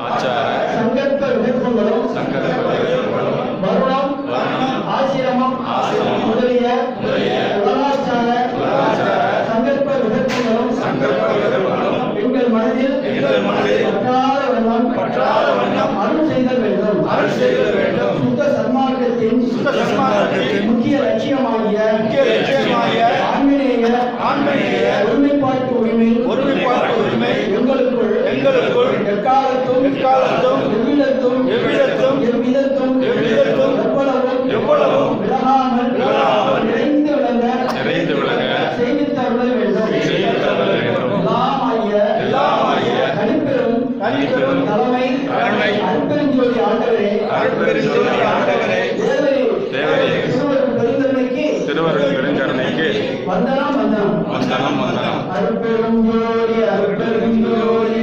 ஆச்சார சங்கல்ப விருப்பங்களும் சங்கல்ப விருப்பங்களும் வருணம் வருணம், ஆசிரமம் ஆசிரமம் முதலிய முதலிய உலகாச்சார உலகாச்சார சங்கல்ப விருப்பங்களும் சங்கல்ப விருப்பங்களும் எங்கள் மனதில் எங்கள் மனதில் பற்றாத வண்ணம் பற்றாத வண்ணம் அருள் செய்தல் வேண்டும் அருள் செய்தல் வேண்டும். சுத்த சன்மார்க்கத்தின் சுத்த சன்மார்க்கத்தின் முக்கிய லட்சியமாகிய முக்கிய லட்சியமாகிய ஆன்மீக ஆன்மீக ஒருமைப்பாட்டு உரிமை ஒருமைப்பாட்டு உரிமை எங்களுக்குள் எங்களுக்குள் எக்காலத்தும் எக்காலத்தும் எவ்விடத்தும் எவ்விடத்தும் எவ்விதத்தும் எவ்விதத்தும் எவ்வளவும் எவ்வளவும் விலகாமல் விலகாமல் நிறைந்து விளங்க நிறைந்து விளங்க செய்தித்தருள வேண்டும் செய்தித்தருள வேண்டும். எல்லாமாகிய எல்லாமாகிய தனிப்பெரும் தனிப்பெரும் தலைமை தலைமை அருட்பெருஞ்சோதி ஆண்டவரே அருட்பெருஞ்சோதி ஆண்டவரே தேவரே தேவரே திருவருள் பெருந்தன்மைக்கு திருவருள் பெருங்கருணைக்கு வந்தனம் வந்தனம் வந்தனம் வந்தனம் அருட்பெருஞ்சோதி அருட்பெருஞ்சோதி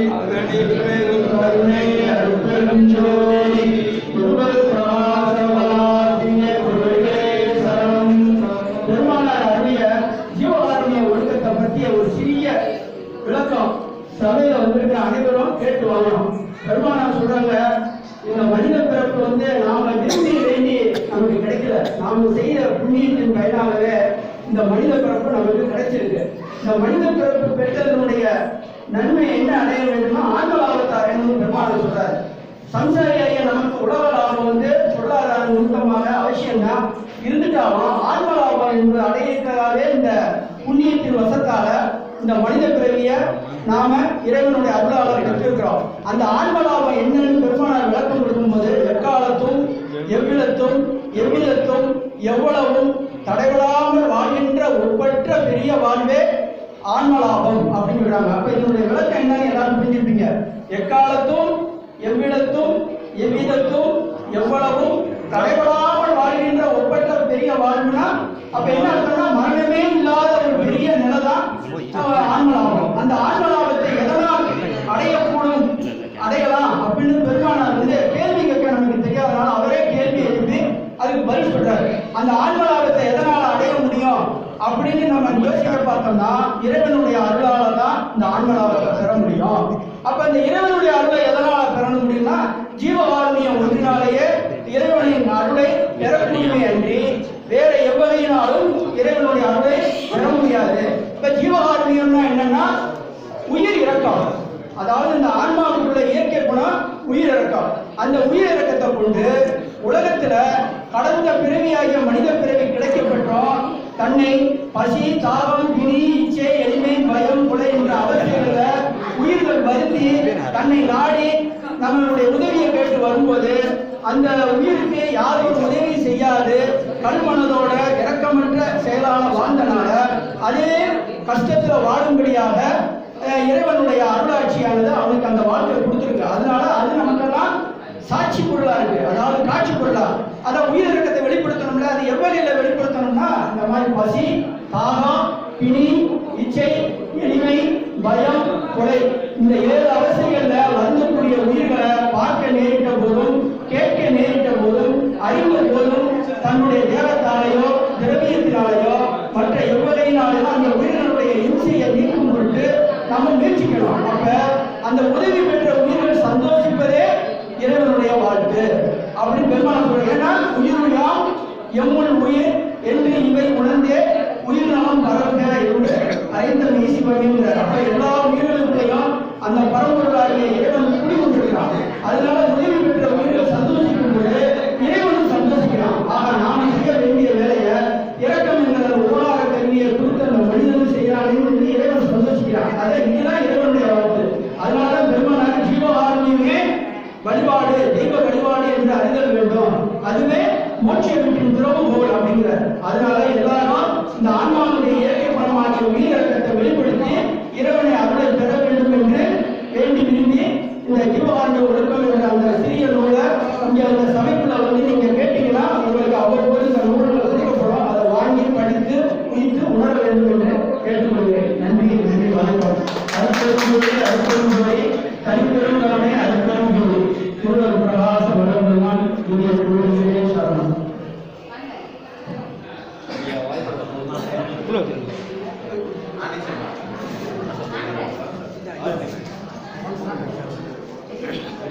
கருணை அருட்பெருஞ்சோதி குருவல் பிரகாசவலாத்திய குருவே சரணம் பெருமானார் அருளிய ஜீவகாருண்ய ஒழுக்கத்தை பற்றிய ஒரு சிறிய விளக்கம் சபையில வந்திருக்கிற அனைவரும் கேட்டு வாங்கணும் பெருமானார் சொல்றாங்க இந்த மனித பிறப்பு வந்து நாம விரும்பி வேண்டி நமக்கு கிடைக்கல நாம செய்த புண்ணியத்தின் பயனாகவே இந்த மனித பிறப்பு நமக்கு கிடைச்சிருக்கு இந்த மனித பிறப்பு பெற்றதனுடைய நன்மை என்ன அடைய வேண்டும்னா ஆன்ம லாபத்தை அடையணும்னு பெருமானார் சொல்றாரு சம்சாரியாகிய நமக்கு உலக லாபம் வந்து பொருளாதார நிமித்தமாக அவசியம்தான் இருந்துட்டாலும் ஆன்ம லாபம் என்பது அடையிறதாலே இந்த புண்ணியத்தின் வசத்தால இந்த மனித பிறவிய நாம இறைவனுடைய அருளாளர் பெற்றிருக்கிறோம் அந்த ஆன்ம லாபம் என்னன்னு பெருமானார் விளக்கம் கொடுக்கும்போது எக்காலத்தும் எவ்விடத்தும் எவ்விதத்தும் எவ்வளவும் தடைபடாமல் வாழ்கின்ற ஒப்பற்ற பெரிய வாழ்வே ஆன்மலாபம் அப்படின்னு சொல்றாங்க அப்ப இதனுடைய விளக்கம் என்னன்னு எல்லாரும் புரிஞ்சிருப்பீங்க எக்காலத்தும் எவ்விடத்தும் எவ்விதத்தும் எவ்வளவும் தடைபடாமல் வாழ்கின்ற ஒப்பற்ற பெரிய வாழ்வுனா அப்ப என்ன அர்த்தம்னா மரணமே இல்லாத ஒரு பெரிய நிலை தான் அஹ், ஆன்மலாபம் அந்த ஆன்மலாபத்தை எதனால் அடையக்கூடும் அடையலாம் அப்படின்னு பெருமானார் வந்து கேள்வி கேட்க நமக்கு தெரியாதனால அவரே கேள்வி எழுப்பி அதுக்கு பதில் சொல்றாரு அந்த ஆன்மலாபத்தை எதனால அடைய முடியும் அப்படின்னு நம்ம யோசிக்க பார்த்தோம்னா இறைவனுடைய அருளால தான் இந்த ஆன்மலாபத்தை பெற முடியும் அப்ப இந்த இறைவனுடைய அருளை எதனால பெற முடியும்னா ஜீவகாருண்யம் ஒன்றினாலேயே இறைவனின் அருளை பெறக்கூடியமே அன்றி வேற எவ்வகையினாலும் இறைவனுடைய அருளை பெற முடியாது இப்ப ஜீவகாருண்யம்னா என்னன்னா உயிர் இறக்கம் அதாவது இந்த ஆன்மாவுக்குள்ள இயற்கை குணம் உயிர் இறக்கம் அந்த உயிர் இறக்கத்தை கொண்டு உலகத்துல கடந்த பிறவியாகிய மனித பிறவி கிடைக்கப்பட்டோம் தன்னை பசி தாகம் பிணி இச்சை எளிமை பயம் கொலை என்ற அவசியங்களை உயிர்கள் வருத்தி தன்னை நாடி நம்மளுடைய உதவியை கேட்டு வரும்போது அந்த உயிருக்கு யாரும் உதவி செய்யாது கல்மனதோட இரக்கமற்ற செயலால வாழ்ந்தனால அதே கஷ்டத்துல வாழும்படியாக அஹ், இறைவனுடைய அருளாட்சியானது அவனுக்கு அந்த வாழ்க்கை கொடுத்துருக்கு அதனால அது நமக்கெல்லாம் சாட்சி பொருளா இருக்கு அதாவது காட்சி பொருளா அதை உயிரிழக்கத்தை வெளிப்படுத்தணும்ல அது எவ்வகையில வெளிப்படுத்தணும்னா இந்த மாதிரி பசி தாகம் பிணி இச்சை எளிமை பயம் கொலை இந்த ஏழு அவசியங்கள்ல வருந்தக்கூடிய உயிர்களை பார்க்க நேரிட்ட போதும் கேட்க நேரிட்ட போதும் அறிந்த போதும் தன்னுடைய தேவத்தாலேயோ திரவியத்தினாலேயோ மற்ற எவ்வகையினாலேயோ அந்த உயிரினுடைய இம்சையை நீக்கும் பொருட்டு நம்ம முயற்சிக்கணும் அப்ப அந்த உதவி பெற்ற உயிர்கள் சந்தோஷிப்பதே இறைவனுடைய வாழ்த்து அப்படின்னு பெருமாள் சொல்ற ஏன்னா உயிருயாம் எம்முள் உயிர் என்று இவை உணர்ந்தே உயிர் நலம் பரவுக என்று ஐந்து வீசி பண்ணுகிறார் அப்ப எல்லா உயிர்களுக்குள்ளேயும் அந்த பரம்பொருளாகிய இறைவன் குடி கொண்டிருக்கிறான் அதனால உதவி பெற்ற உயிர்கள் சந்தோஷிக்கும் போது இறைவனும் சந்தோஷிக்கிறான் ஆக நாம செய்ய வேண்டிய வேலையை இரக்கம் என்கிற உலக கல்வியை குறித்து அந்த மனிதனும் செய்யறான் என்று இறைவன் சந்தோஷிக்கிறான் அதை இதுதான் இறைவனுடைய வாழ்த்து அதனால பெருமானார் ஜீவகாருண்யமே வழிபாடு தெய்வ வழிபாடு என்று அறிதல் வேண்டும் அதுவே மோட்ச வீட்டின் திறவுகோல் அப்படிங்கிறார் அதனால எல்லாரும் இந்த ஆன்மாவுடைய இயற்கை பணமாகிய உயிரிழக்கத்தை வெளிப்படுத்தி இறைவனை அருளை பெற வேண்டும் என்று வேண்டி விரும்பி இந்த ஜீவகாருண்ய ஒழுக்கம் என்ற அந்த சிறிய நூலை இங்க அந்த சபைக்குள்ள வந்து நீங்க கேட்டீங்கன்னா உங்களுக்கு அவ்வப்போது இந்த நூல்கள் ஒதுக்கப்படும் அதை வாங்கி படித்து குறித்து உணர வேண்டும் என்று கேட்டுக்கொள்கிறேன் நன்றி நன்றி வணக்கம் அருட்பெரும்பொழி அருட்பெரும்பொழி தனிப்பெரும் தலைமை அருட்பெரும் பொழி திருவர் பிரகாச வடபெருமான் இந்திய குழுவிலே சரணம் ஆ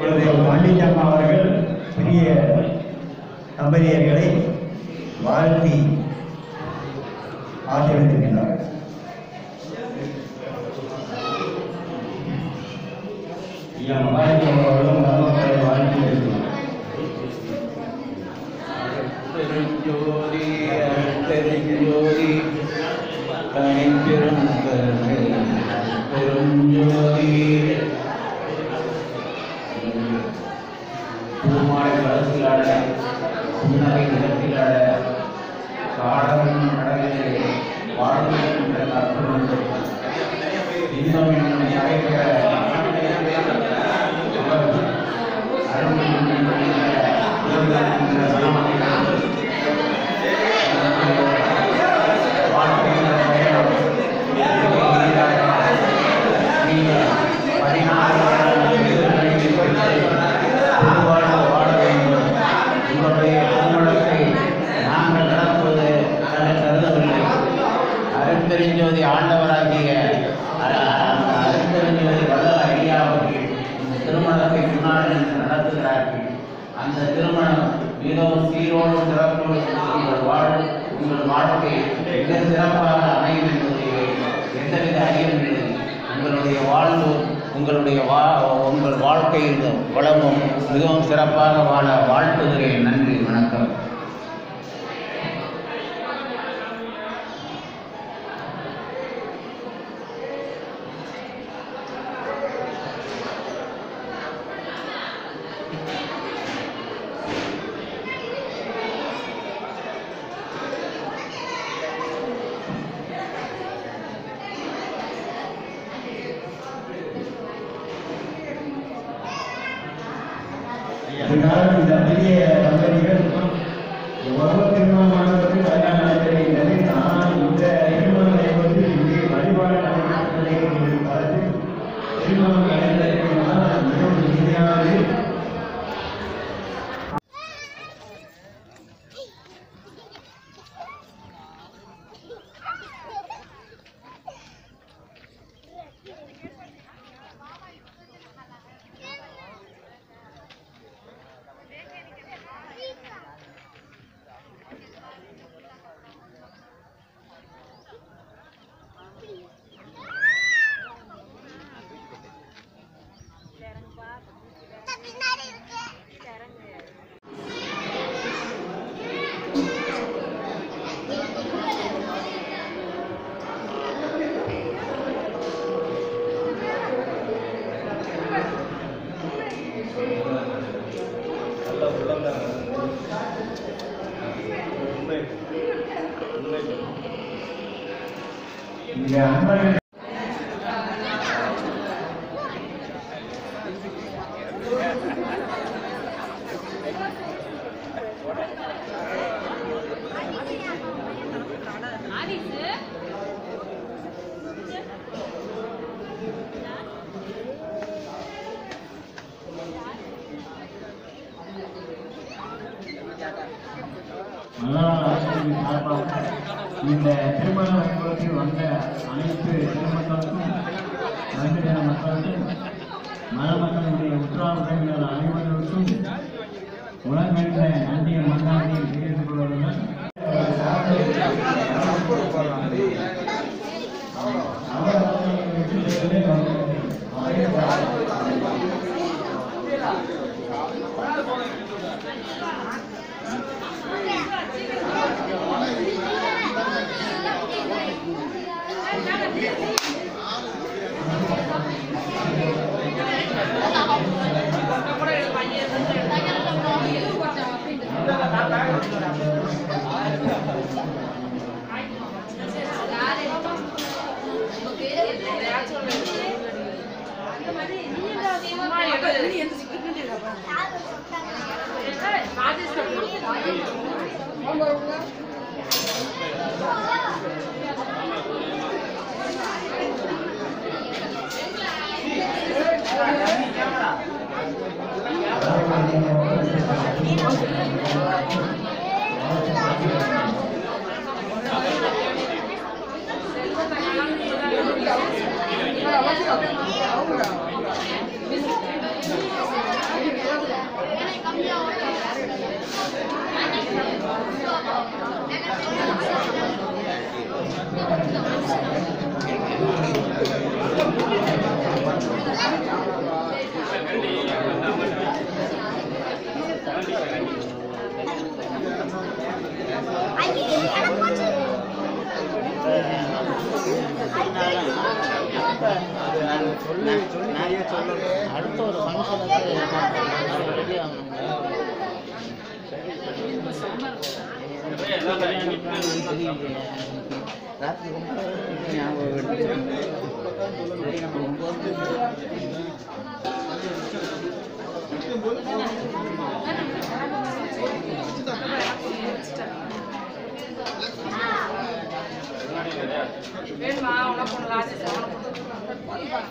இப்பொழுது பாண்டிச்சம்மா அவர்கள் பெரிய தம்பதியர்களை வாழ்த்தி ஆசீர்வதிக்கின்றார்கள் ஐயா மகாலிங்கம் அவர்களும் மருமக்களை வாழ்த்தி இருக்கிறார் பெருஞ்சோதி பெருஞ்சோதி தனிப்பெரும் கருணை பெருஞ்சோதி பூமாலை கலத்திலாட புன்னகை நிலத்திலாட காடகம் கடலிலே வாழ்கின்ற கற்பனை இன்பம் என்னும் நகைக்கிற அருள் என்னும் நகைக்கிற அரும்பெருஞ்சோதி ஆண்டவராகிய அரும்பெருஞ்சோதி வல்லல் ஐயா அவர்கள் இந்த திருமணத்தை முன்னாடி நின்று நடத்துகிறார்கள் அந்த திருமணம் மிகவும் சீரோடு சிறப்போடு உங்கள் வாழ் உங்கள் வாழ்க்கை மிக சிறப்பாக அமையும் என்பதில் எந்தவித ஐயமில்லை உங்களுடைய வாழ்வு உங்களுடைய வா உங்கள் வாழ்க்கையில் வளமும் மிகவும் சிறப்பாக வாழ வாழ்த்துகிறேன் நன்றி வணக்கம் இதனால் இந்த பெரிய தம்பதிகள் எவ்வளவு திருமணமானவருக்கு கல்யாணம் நடைபெறுகின்றது ஆனால் இந்த திருமணம் நடைபெறுவது இங்கே வழிபாடு நடைபெறுகின்ற காலத்தில் திருமணம் நடைபெறுகின்றனால் மிகவும் இனிமையானது நல்ல உள்ளம் உண்மை உண்மை இந்த அன்பர்கள் மலரால் ஆசிரியர் சார்பாக இந்த திருமண வைபவத்தில் வந்த அனைத்து திருமணங்களுக்கும் நன்றின மக்களுக்கும் மணமக்களுடைய உற்றார் உறவினர் அனைவருக்கும் உலகென்ற நன்றிய மன்னாரியை தெரிவித்துக் கொள்வதுடன் Thank you. அடுத்த ஒரு ஃபங்க்ஷனுக்கு ரெடி ஆகணும் ராத்திரி ரொம்ப ஞாபகம் வருது. வேணுமா உனக்கு ஒன்று ராஜேஷ் உனக்கு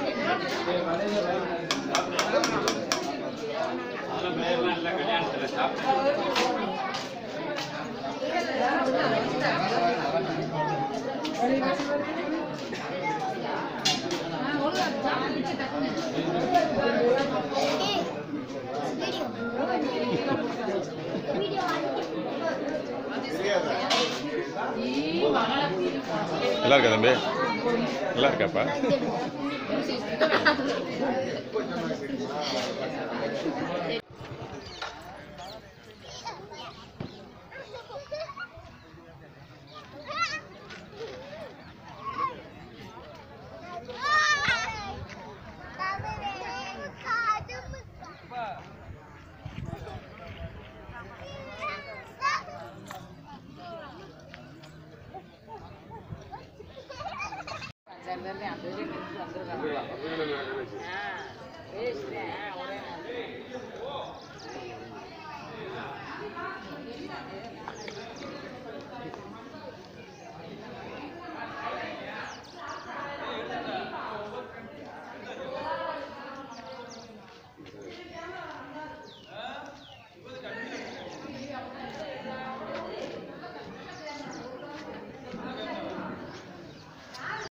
நல்லா இருக்கா தம்பி நல்லா இருக்காப்பா அஞ்சாறு பேர் அந்த வந்திருக்காங்க